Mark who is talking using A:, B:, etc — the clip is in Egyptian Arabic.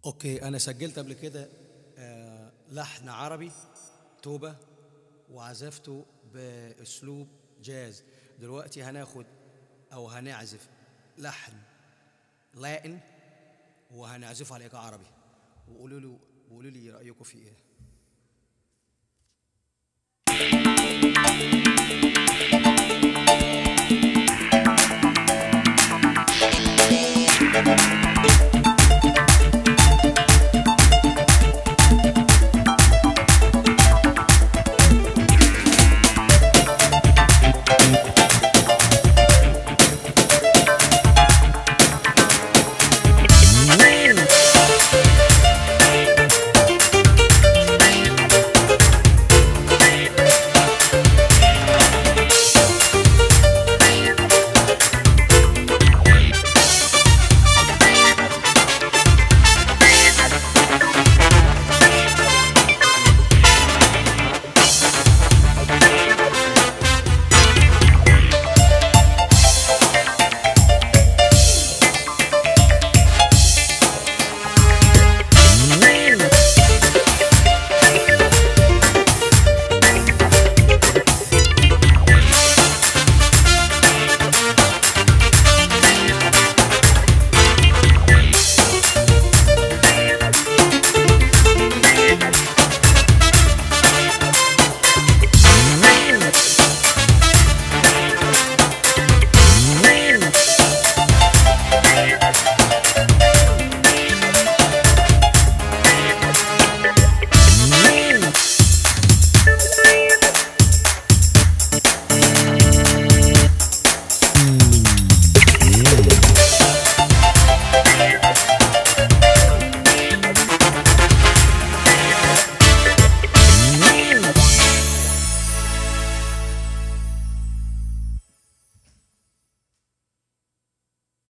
A: اوكي انا سجلت قبل كده آه، لحن عربي توبه وعزفته باسلوب جاز دلوقتي هناخد او هنعزف لحن لائن وهنعزفه على ايقاع عربي وقولوا له وقولوا لي رايكم فيه ايه